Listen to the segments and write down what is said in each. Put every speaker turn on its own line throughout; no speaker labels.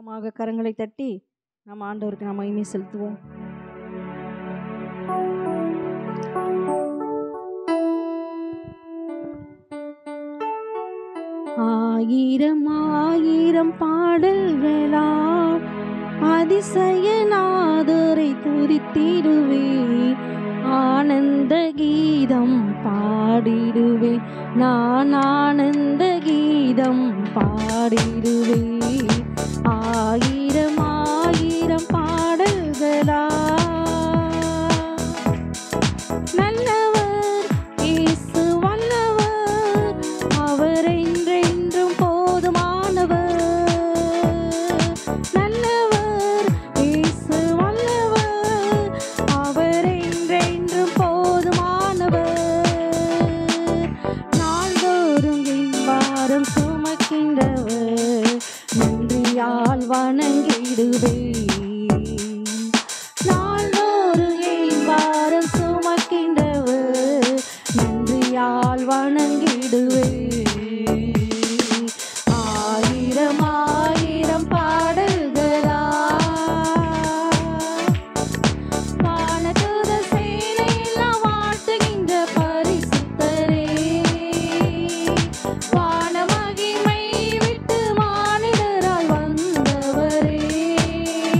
மாக கரங்களை தட்டி நம்ம ஆண்டவருக்கு நம்ம மகிமை செலுத்துவோம் ஆயிரம் ஆயிரம் பாடல்களால் அதிசயநாதரை துதித்திடுவேன் ஆனந்த கீதம் பாடிடுவேன் நான் ஆனந்த கீதம் பாடிடுவேன் ஆயிரம் ஆயிரம் பாடல்களா நல்லவர் இயேசு வல்லவர் அவர் என்றென்றும் போதுமானவர் நல்லவர் இயேசு வல்லவர் அவர் என்றென்றும் போதுமானவர் நாள்தோறும் என் பாரம் சுமக்கின்றவர் நன்றியால் வணங்கிடுவேன் நாள்தோறும் என் பாரம் சுமக்கின்றவர் நன்றியால் வணங்கிடுவேன் ஆயிரம் ஆயிரம் பாடல்களா வானதூத சேனையெல்லாம் வாழ்த்துகின்ற பரிசுத்தரே வானமகிமை விட்டு மானிடராய் வந்தவரே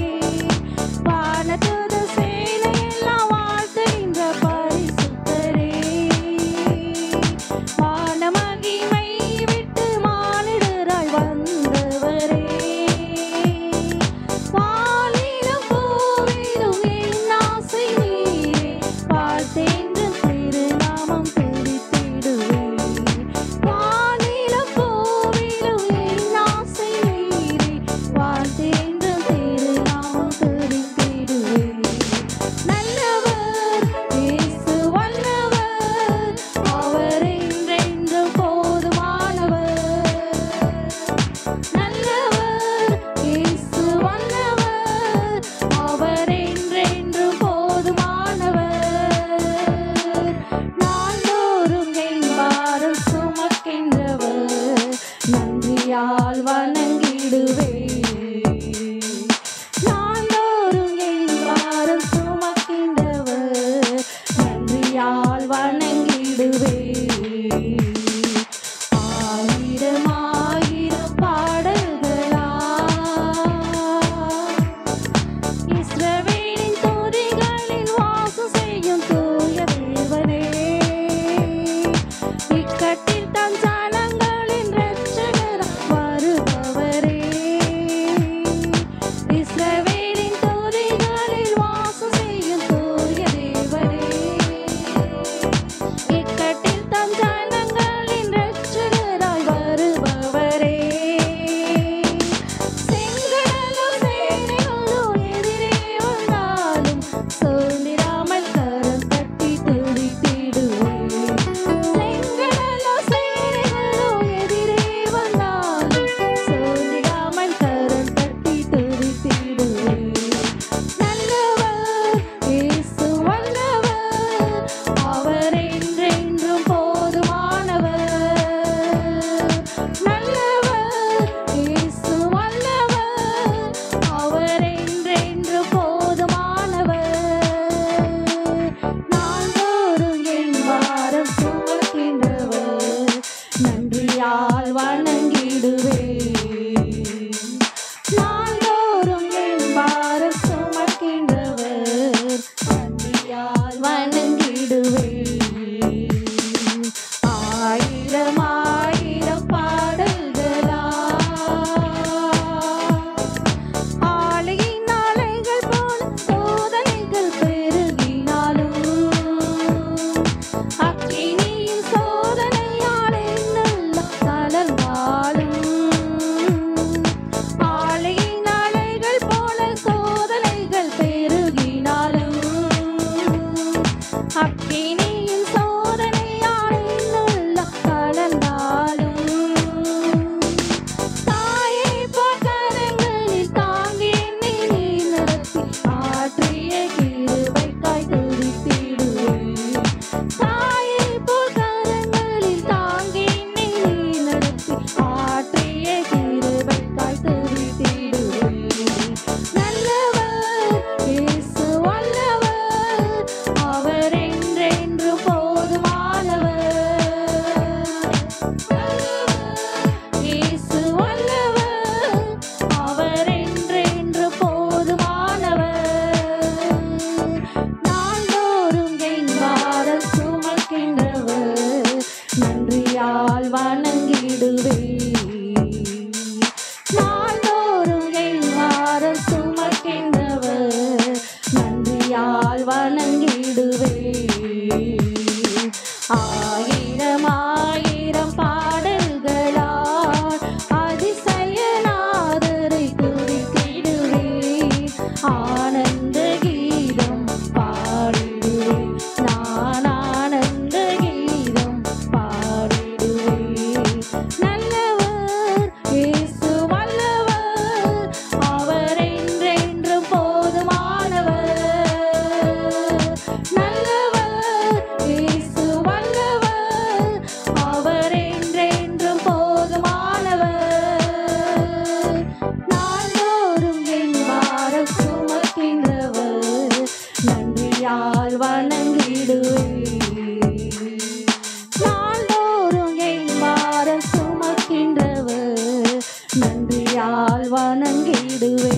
வணங்கிடுவே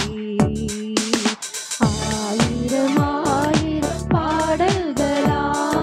ஆயிரம் ஆயிரம் பாடல்களா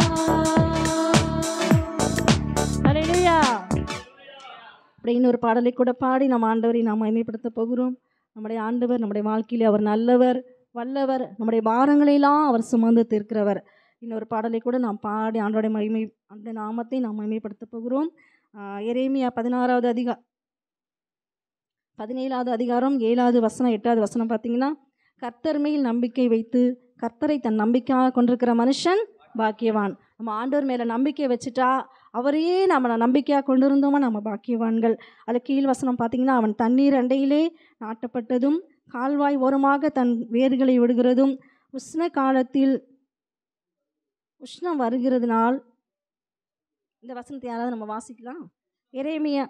அல்லேலூயா அப்படின்னு ஒரு பாடலை கூட பாடி நம்ம ஆண்டவரை நாம் மகிமைப்படுத்த போகிறோம் நம்முடைய ஆண்டவர் நம்முடைய வாழ்க்கையிலே அவர் நல்லவர் வல்லவர் நம்முடைய பாரங்களெல்லாம் அவர் சுமந்து தீர்க்கிறவர் இன்னொரு பாடலை கூட நாம் பாடி ஆண்டோடைய மகிமை அந்த நாமத்தை நாம் மகிமைப்படுத்த போகிறோம் ஆஹ் எரேமியா பதினாறாவது அதிகா பதினேழாவது அதிகாரம் ஏழாவது வசனம் எட்டாவது வசனம் பார்த்தீங்கன்னா கர்த்தர் மேல் நம்பிக்கை வைத்து கர்த்தரை தன் நம்பிக்கையாக கொண்டிருக்கிற மனுஷன் பாக்கியவான் நம்ம ஆண்டவர் மேலே நம்பிக்கை வச்சுட்டா அவரையே நம்ம நம்பிக்கையாக கொண்டிருந்தோமா நம்ம பாக்கியவான்கள் அதில் கீழ் வசனம் பார்த்தீங்கன்னா அவன் தண்ணீர் அண்டையிலே நாட்டப்பட்டதும் கால்வாய் ஓரமாக தன் வேர்களை விடுகிறதும் உஷ்ண காலத்தில் உஷ்ணம் வருகிறதுனால் இந்த வசனத்தை யாராவது நம்ம வாசிக்கலாம் எரேமியா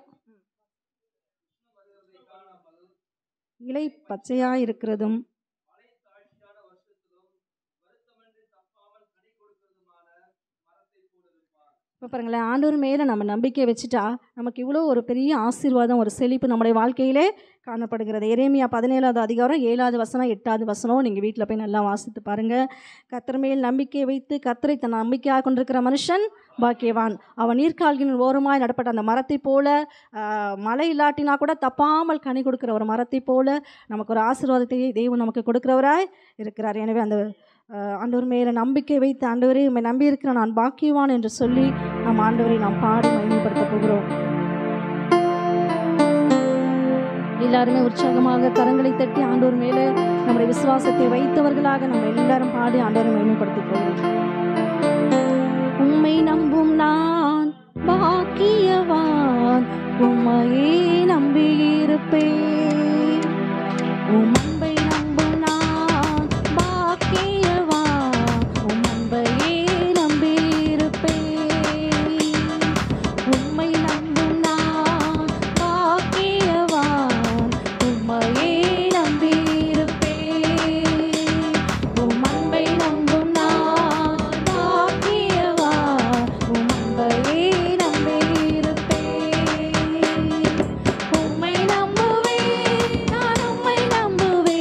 இலை பச்சையாக இருக்கிறதும் இப்போ பாருங்களேன் ஆண்டவர் மேலே நம்ம நம்பிக்கை வச்சுட்டா நமக்கு இவ்வளோ ஒரு பெரிய ஆசீர்வாதம் ஒரு செழிப்பு நம்முடைய வாழ்க்கையிலே காணப்படுகிறது எரேமியா பதினேழாவது அதிகாரம் ஏழாவது வசனம் எட்டாவது வசனம் நீங்கள் வீட்டில் போய் நல்லா வாசித்து பாருங்கள் கத்தர் மேல் நம்பிக்கை வைத்து கத்தரை தன் நம்பிக்கையாக கொண்டிருக்கிற மனுஷன் பாக்கியவான் அவன் நீர்க்கால்களின் ஓரமாய் நடப்பட்ட அந்த மரத்தை போல ஆஹ், மழை இல்லாட்டினா கூட தப்பாமல் கனி கொடுக்கிற ஒரு மரத்தை போல நமக்கு ஒரு ஆசீர்வாதத்தை தெய்வம் நமக்கு கொடுக்கிறவராய் இருக்கிறார் எனவே அந்த ஆஹ், ஆண்டவர் மேலே நம்பிக்கை வைத்து ஆண்டவரே உண்மை நம்பி இருக்கிற நான் பாக்கியவான் என்று சொல்லி நம் ஆண்டவரை நாம் பாடி மகிமைப்படுத்த போகிறோம் எல்லாருமே உற்சாகமாக கரங்களை தட்டி ஆண்டவர் மேலே நம்முடைய விசுவாசத்தை வைத்தவர்களாக நம்ம எல்லாரும் பாடி ஆண்டவரை மகிமைப்படுத்த போகிறோம் உம்மை நம்பும் நான் பாக்கியவான் உம்மையே நம்பியிருப்பேன் உம் அன்பை நம்பும் நான் பாக்கியவான் உம் அன்பையே நம்பியிருப்பேன் உம்மை நம்பும் நான் பாக்கியவான் உம்மையே நம்பியிருப்பேன் உம் அன்பை நம்பும் நான் பாக்கியவான் உம் அன்பையே நம்பியிருப்பேன் உம்மை நம்புவேன் நான் உம்மை நம்புவேன்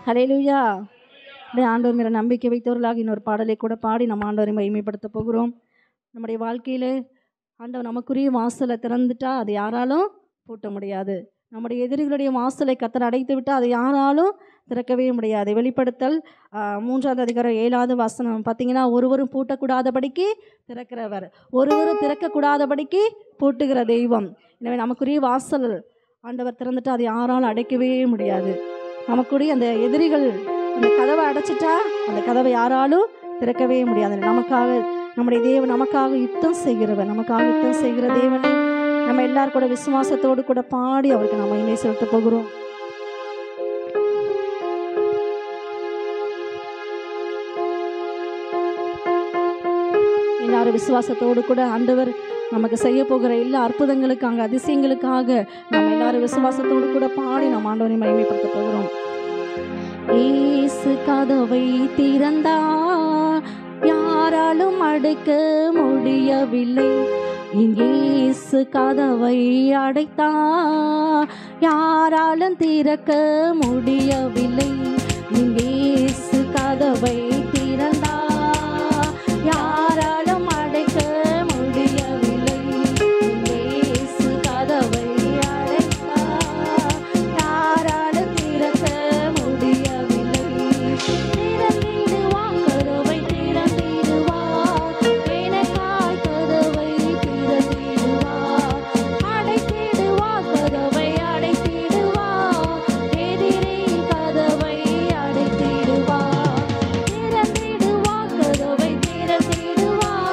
ஹalleluya அப்படியே ஆண்டவர் மேல நம்பிக்கை வைத்தவர்களாக இன்னொரு பாடலை கூட பாடி நம்ம ஆண்டவரை மகிமைப்படுத்த போகிறோம் நம்முடைய வாழ்க்கையில் ஆண்டவர் நமக்குரிய வாசலை திறந்துட்டா அதை யாராலும் பூட்ட முடியாது நம்முடைய எதிரிகளுடைய வாசலை கத்தர் அடைத்து விட்டால் அதை யாராலும் திறக்கவே முடியாது வெளிப்படுத்தல் ஆ, மூன்றாவது அதிகாரம் ஏழாவது வசனம் பார்த்தீங்கன்னா ஒருவரும் பூட்டக்கூடாதபடிக்கு திறக்கிறவர் ஒருவரும் திறக்கக்கூடாதபடிக்கு பூட்டுகிற தெய்வம் எனவே நமக்குரிய வாசல் ஆண்டவர் திறந்துட்டா அதை யாராலும் அடைக்கவே முடியாது நமக்குரிய அந்த எதிரிகள் அந்த கதவை அடைச்சிட்டா அந்த கதவை யாராலும் திறக்கவே முடியாது நமக்காக நம்முடைய தேவன் நமக்காக யுத்தம் செய்கிறவர் நமக்காக யுத்தம் செய்கிற தேவனை நம்ம எல்லாரும் கூட விசுவாசத்தோடு கூட பாடி அவருக்கு நம்ம இணை செலுத்த போகிறோம் எல்லாரும் விசுவாசத்தோடு கூட ஆண்டவர் நமக்கு செய்ய போகிற எல்லா அற்புதங்களுக்காக அதிசயங்களுக்காக நம்ம எல்லாரும் விசுவாசத்தோடு கூட பாடி நம்ம ஆண்டவரை மகிமைப்படுத்த போகிறோம் இயேசு கதவை திறந்தா யாராலும் அடைக்க முடியவில்லை இயேசு கதவை அடைத்தா யாராலும் திறக்க முடியவில்லை இயேசு கதவை திறந்தா யாராலும் அடைக்க முடியவில்லை இயேசு கதவை அடைத்தா யாராலும் திறக்க முடியவில்லை திறந்திடுவார் கதவை திறந்திடுவார் எனக்காய் கதவை திறந்திடுவார் அடைத்திடுவார் கதவை அடைத்திடுவார் எதிரே கதவை அடைத்திடுவார் திறந்திடுவார் கதவை திறந்திடுவார்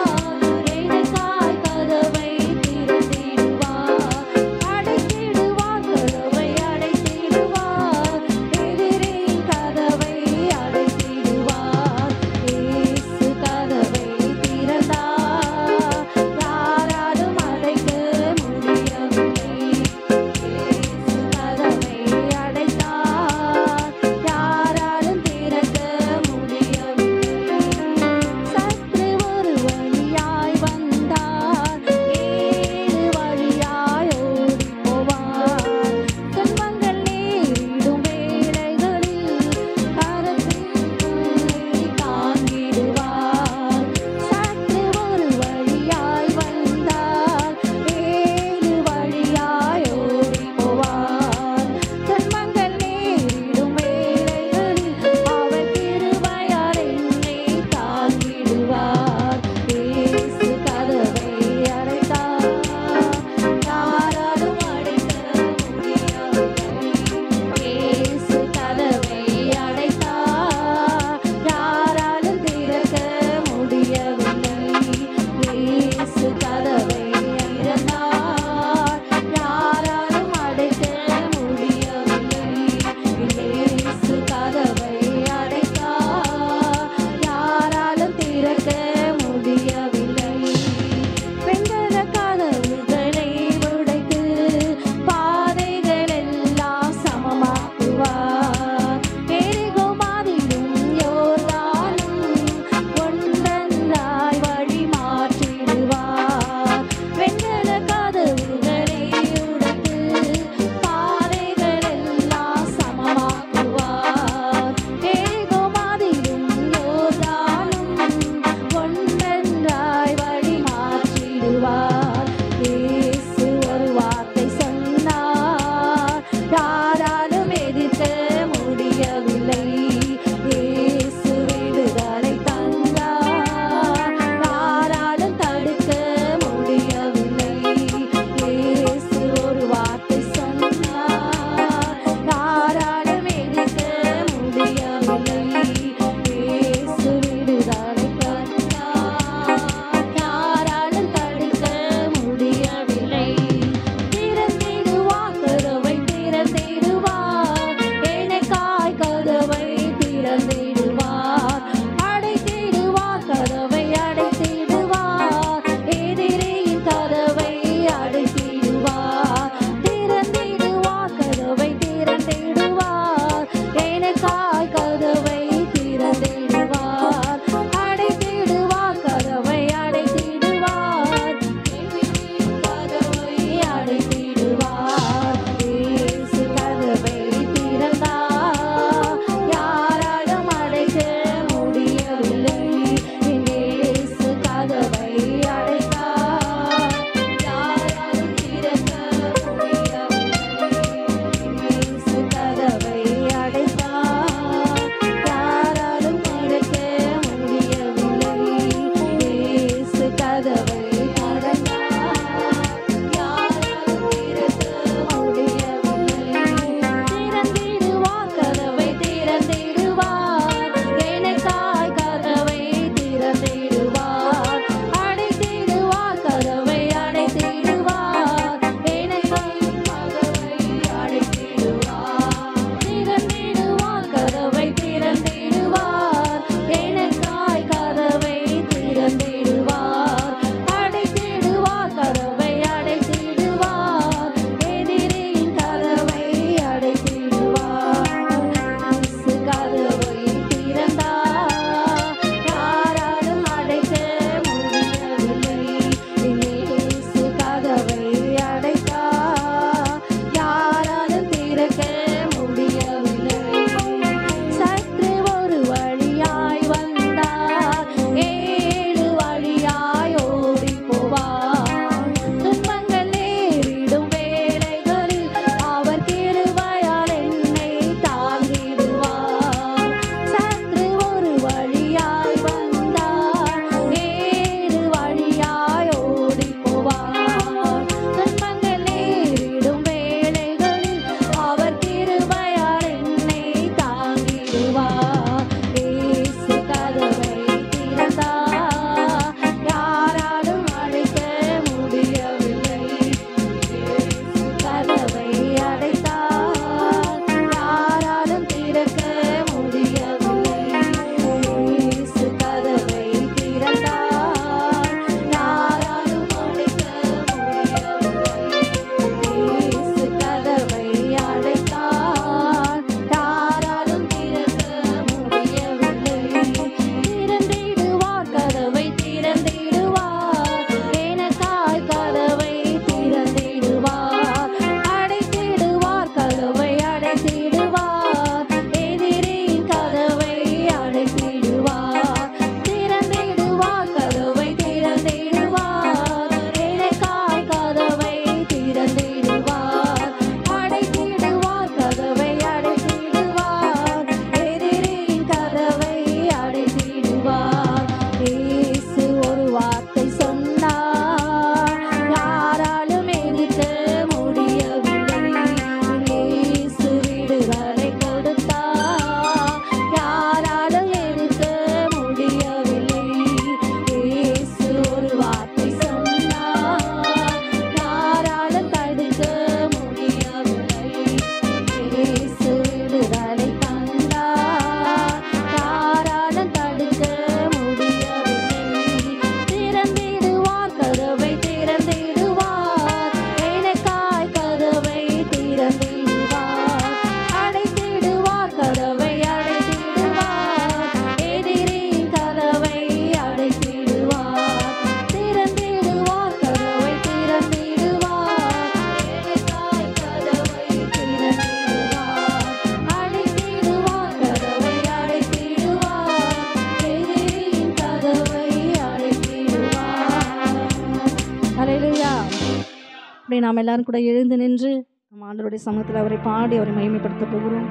அப்படியே நாம் எல்லாரும் கூட எழுந்து நின்று நம்ம ஆண்டவருடைய சமூகத்தில் அவரை பாடி அவரை மகிமைப்படுத்த போகிறோம்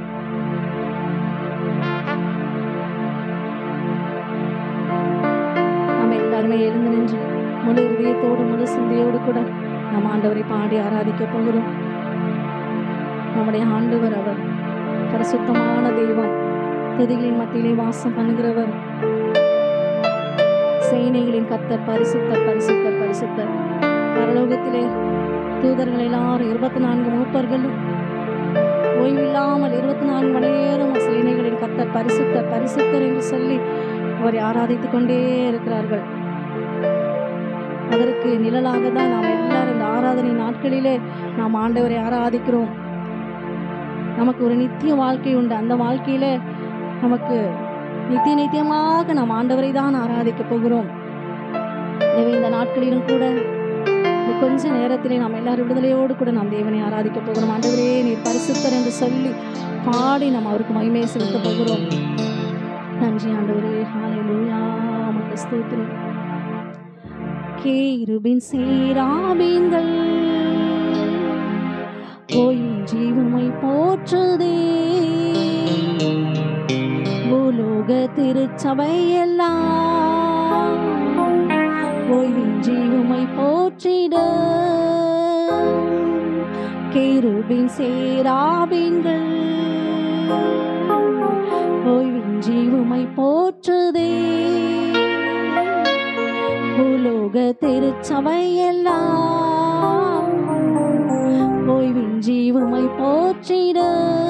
நம்ம எல்லாருமே எழுந்து நின்று முழு இதயத்தோடு முழு சிந்தையோடு கூட நம்ம ஆண்டவரை பாடி ஆராதிக்க போகிறோம் நம்முடைய ஆண்டவர் அவர் பரிசுத்தமான தெய்வம் துதிகளின் மத்தியிலே வாசம் பண்ணுகிறவர் சேனைகளின் கத்தர் பரிசுத்தர் பரிசுத்தர் பரிசுத்தர் பரலோகத்திலே தூதர்கள் எல்லாரும் இருபத்தி நான்கு மூப்பர்களும் ஓய்வில்லாமல் இருபத்தி நான்கு மணி நேரம் சேனைகளின் கத்தர் பரிசுத்தர் பரிசுத்தர் என்று சொல்லி அவரை ஆராதித்துக் கொண்டே இருக்கிறார்கள் அதற்கு நிழலாக தான் நாம் எல்லாரும் இந்த ஆராதனை நாட்களிலே நாம் ஆண்டவரை ஆராதிக்கிறோம் நமக்கு ஒரு நித்திய வாழ்க்கை உண்டு அந்த வாழ்க்கையில நமக்கு நித்திய நித்தியமாக நாம் ஆண்டவரை தான் ஆராதிக்க போகிறோம் எனவே இந்த நாட்களிலும் கூட இந்த கொஞ்ச நேரத்திலே நாம் எல்லாரும் விடுதலையோடு கூட நாம் தேவனை ஆராதிக்க போகிறோம் ஆண்டவரே நீர் பரிசுத்தர் என்று சொல்லி பாடி நாம் அவருக்கு மகிமையை செலுத்த போகிறோம் நன்றி ஆண்டவரே ஹalleluya உமக்கு ஸ்தோத்திரம் கேருபின் சீராபீன்கள் ஓயும் ஜீவமை போற்றுதே பூலோக திருச்சபை எல்லாம் ஓய்வின் ஜீவமை போற்றிட கேருபின் சேராபின்கள் ஓய்வின் ஜீவமை போற்றுதே பூலோக திருச்சபை எல்லாம் ஓய்வின் ஜீவமை போற்றிட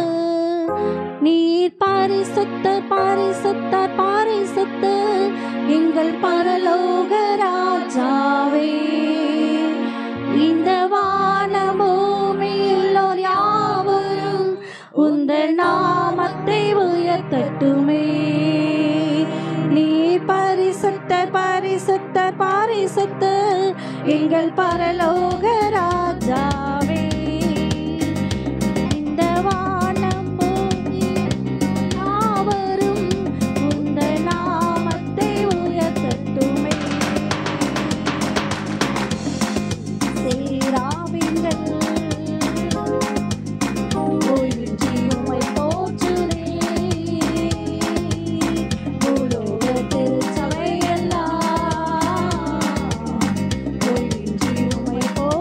நீர் பரிசுத்த பரிசுத்த பரிசுத்த எங்கள் பரலோக ராஜாவே இந்த வானபூமியில் யாவரும் உந்த நாமத்தை உயர்த்தட்டுமே நீ பரிசுத்த பரிசுத்த பரிசுத்த எங்கள் பரலோக ராஜாவே இந்த வானம் பூமியில் யாவரும் உந்த நாமத்தை உயர்த்தட்டுமே சேராவிங்கள் ஓய்வின் ஜீவமை போற்றுதே. பூலோக திருச்சபை எல்லாம் ஓய்வின் ஜீவமை போற்றுதே.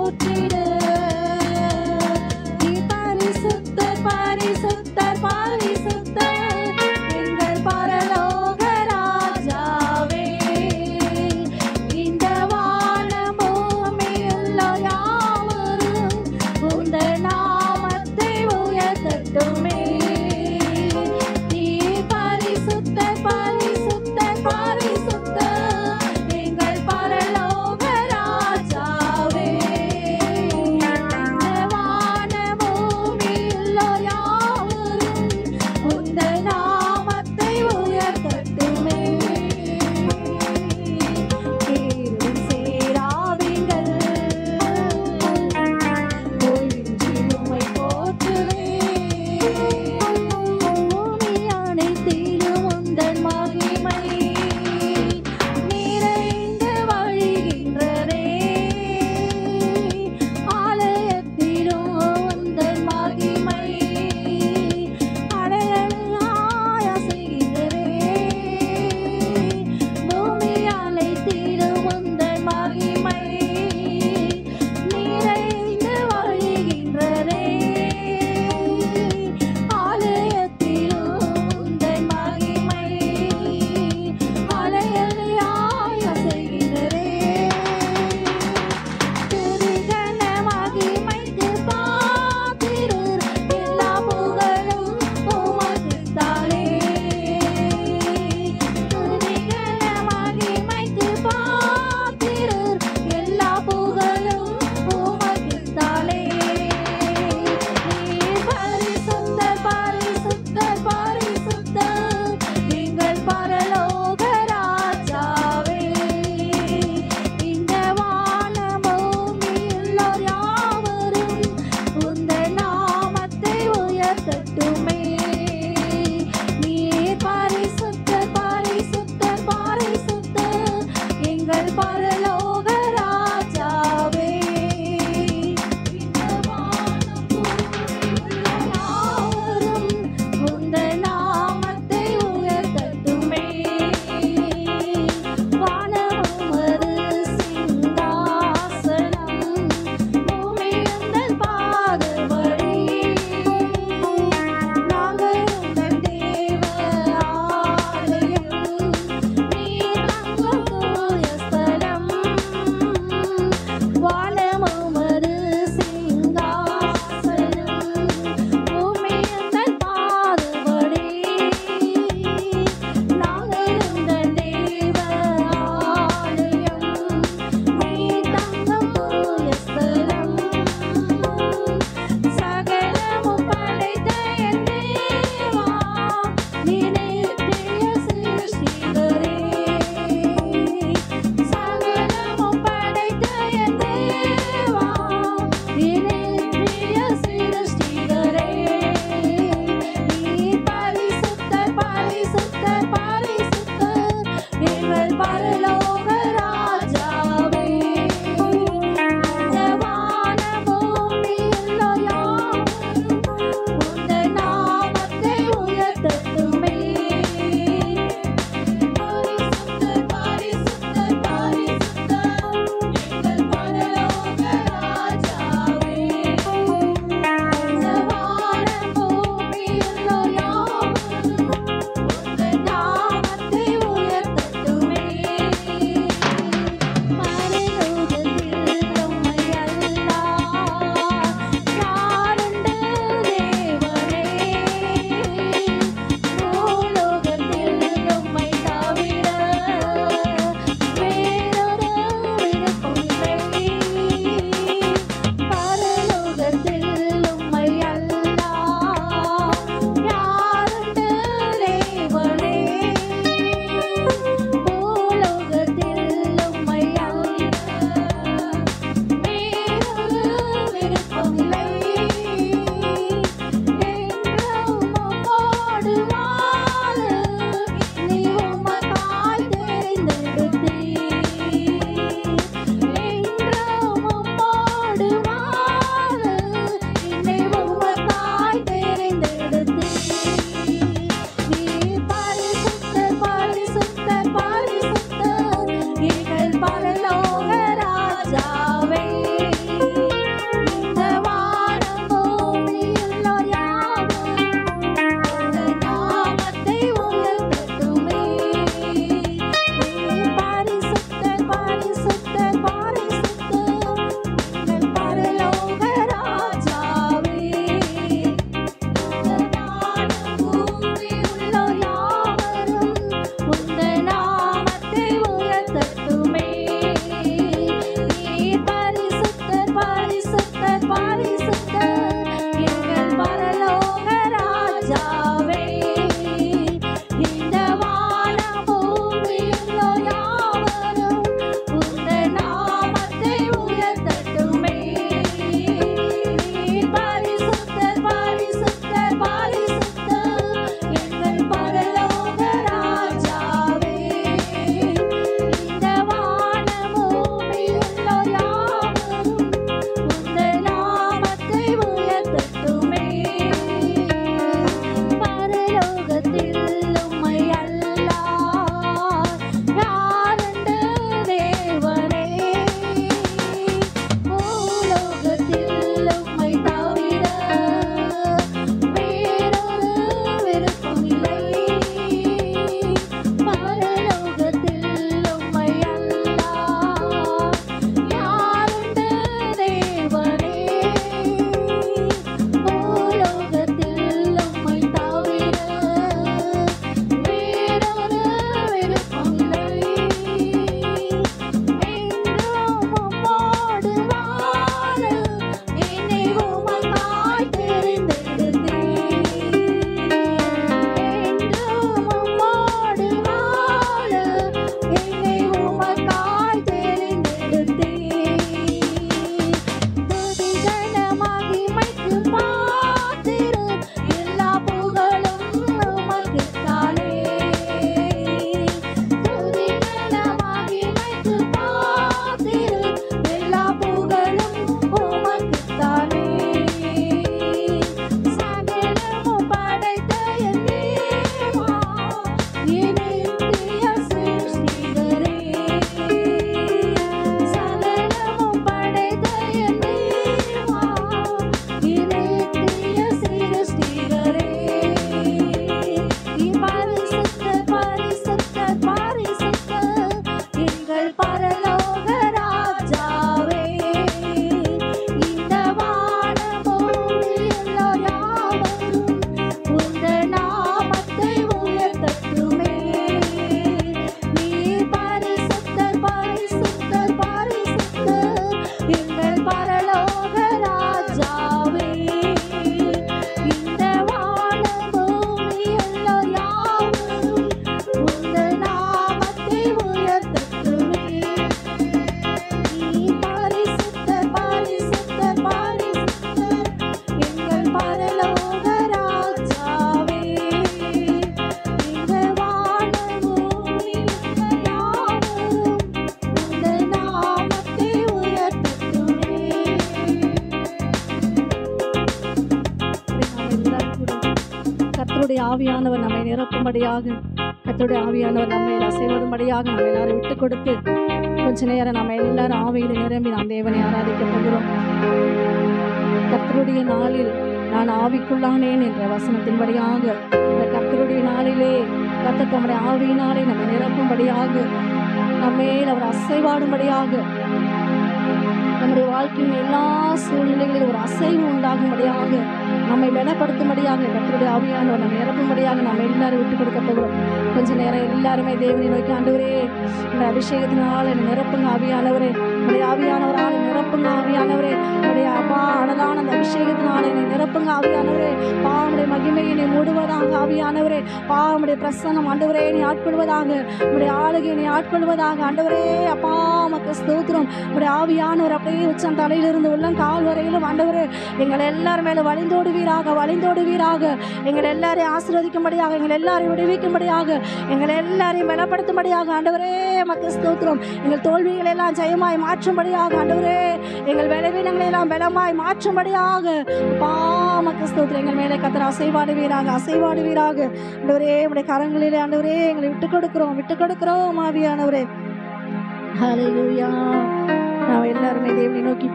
கர்த்தருடைய ஆவியானவர் நம்மை நிரப்பும்படியாக கர்த்தருடைய ஆவியானவர் நம்மை அசைவடும்படியாக நம்ம எல்லாரும் விட்டு கொடுத்து கொஞ்ச நேரம் நம்ம எல்லாரும் ஆவியில் நிரம்பி நாம் தேவனை ஆராதிக்க போகிறோம் கர்த்தருடைய நாளில் நான் ஆவிக்குள்ளானேன் என்ற வசனத்தின்படியாக இந்த கர்த்தருடைய நாளிலே கர்த்தர் தம்முடைய ஆவியினாலே நம்மை நிரப்பும்படியாக நம்மேல் அவர் அசைவாடும்படியாக நம்முடைய வாழ்க்கையின் எல்லா சூழ்நிலைகளிலும் ஒரு அசைவு உண்டாகும்படியாக நம்மை பலப்படுத்தும்படியாக கர்த்தருடைய ஆவியானவர் நம்ம நிரப்பும்படியாக நம்ம எல்லாரும் விட்டு கொடுக்க போகிறோம் கொஞ்ச நேரம் எல்லாருமே தேவனை நோக்கி ஆண்டவரே இந்த அபிஷேகத்தினால் என்னை நிரப்புங்க ஆவியானவரே உடைய ஆவியானவரால் என்னை நிரப்புங்க ஆவியானவரே உடைய அப்பா அனலான அந்த அபிஷேகத்தினால் என்னை நிரப்புங்க ஆவியானவரே பாவமுடைய மகிமையை நீ மூடுவதாக ஆவியானவரே பாவமுடைய பிரசன்னம் ஆண்டவரே நீ ஆட்கொள்வதாக உடைய ஆளுகை நீ ஆட்கொள்வதாக ஆண்டவரே அப்பா மக்க ஸ்தோத்திரம் உடைய ஆவியானவர் அப்படியே உச்சம் தலையிலிருந்து உள்ளம் கால் வரையிலும் ஆண்டவரே எங்கள் எல்லார் மேல வழிந்தோடுவீராக வழிந்தோடுவீராக எங்கள் எல்லாரையும் ஆசீர்வதிக்கும்படியாக எங்கள் எல்லாரையும் விடுவிக்கும்படியாக எங்கள் எல்லாரையும் பலப்படுத்தும்படியாக ஆண்டவரே மக்க ஸ்தோத்திரம் எங்கள் தோல்விகளை எல்லாம் ஜெயமாய் மாற்றும்படியாக ஆண்டவரே எங்கள் பலவீனங்களை எல்லாம் பலமாய் மாற்றும்படியாக அப்பா மக்க ஸ்தோத்திரம் எங்கள் மேலே கத்தர் அசைவாடுவீராக அசைவாடுவீராக ஆண்டவரே உடைய கரங்களிலே ஆண்டவரே எங்களை விட்டு கொடுக்கிறோம் விட்டு கொடுக்கிறோம் ஆவியானவரே ஹalleluya நாம் எல்லாருமே தேவனை நோக்கி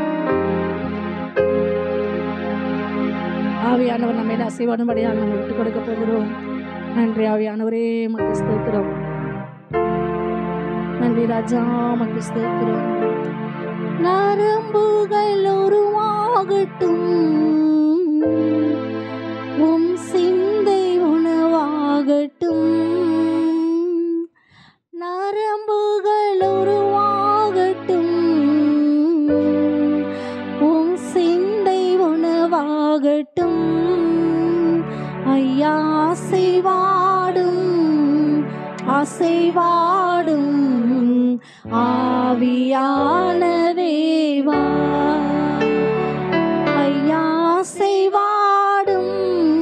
ஆவியானவர் நம்ம மேல அசைவாடும்படியாக நம்ம விட்டு கொடுக்க போகிறோம் நன்றி ஆவியானவரே மக்கு ஸ்தோத்திரம் நன்றி ராஜா மக்கு ஸ்தோத்திரம் நரம்புகள் உருவாகட்டும் உம் சிந்தை உணவாகட்டும் நரம்புகள் உருவாகட்டும் உம் சிந்தை உணவாகட்டும் ஐயா அசைவாடும் அசைவாடும் ஆவியான தேவா ஐயா அசைவாடும்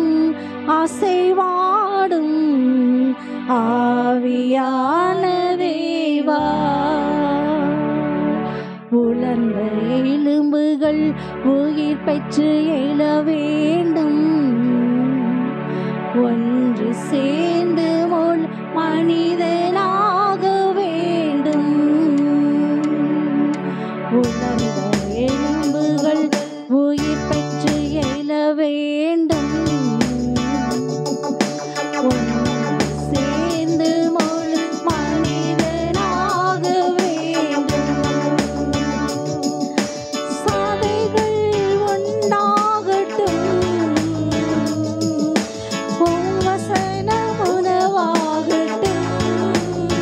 அசைவாடும் ஆவியான தேவா உலர்ந்த எலும்புகள் உயிர் பெற்று எழ வேண்டும் ஒன்று சேர்ந்து முள் மனிதனாக வேண்டும் உலர்ந்த எலும்புகள் உயிர் பெற்று எழ வேண்டும் ஒன்று சேர்ந்து முள் மனிதனாக வேண்டும் சபைகள் உண்டாகட்டும் உம் வசனம் உணவாகட்டும்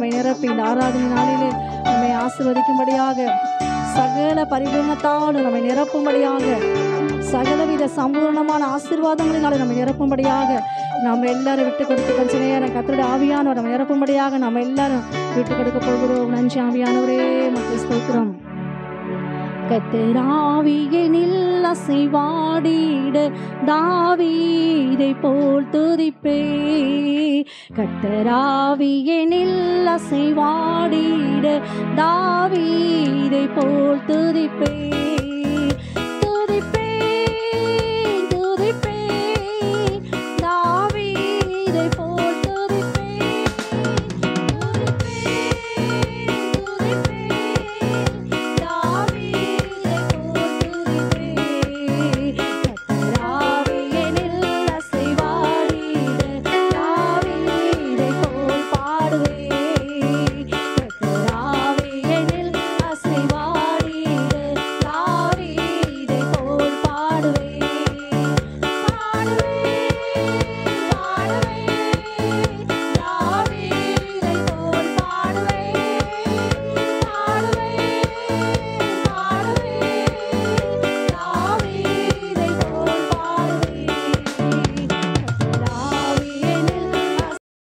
நம்மை நிரப்பி இந்த ஆராதனை நாளிலே நம்மை ஆசிர்வதிக்கும்படியாக சகல பரிபூர்ணத்தாலும் நம்மை நிரப்பும்படியாக சகலவித சம்பூர்ணமான ஆசீர்வாதங்களினாலே நம்மை நிரப்பும்படியாக நாம் எல்லாரும் விட்டு கொடுத்து கொஞ்ச நேரம் கத்தருடைய ஆவியானவர் நம்ம நிரப்பும்படியாக நம்ம எல்லாரும் விட்டு கொடுக்க போகிறோம் நன்றி ஆவியானவரே மக்கள் ஸ்தோத்திரம் கத்தராவியனில் அசைவாடிட தாவீதை போல் துதிப்பே கத்தராவியனில் அசைவாடிட தாவீதை போல் துதிப்பே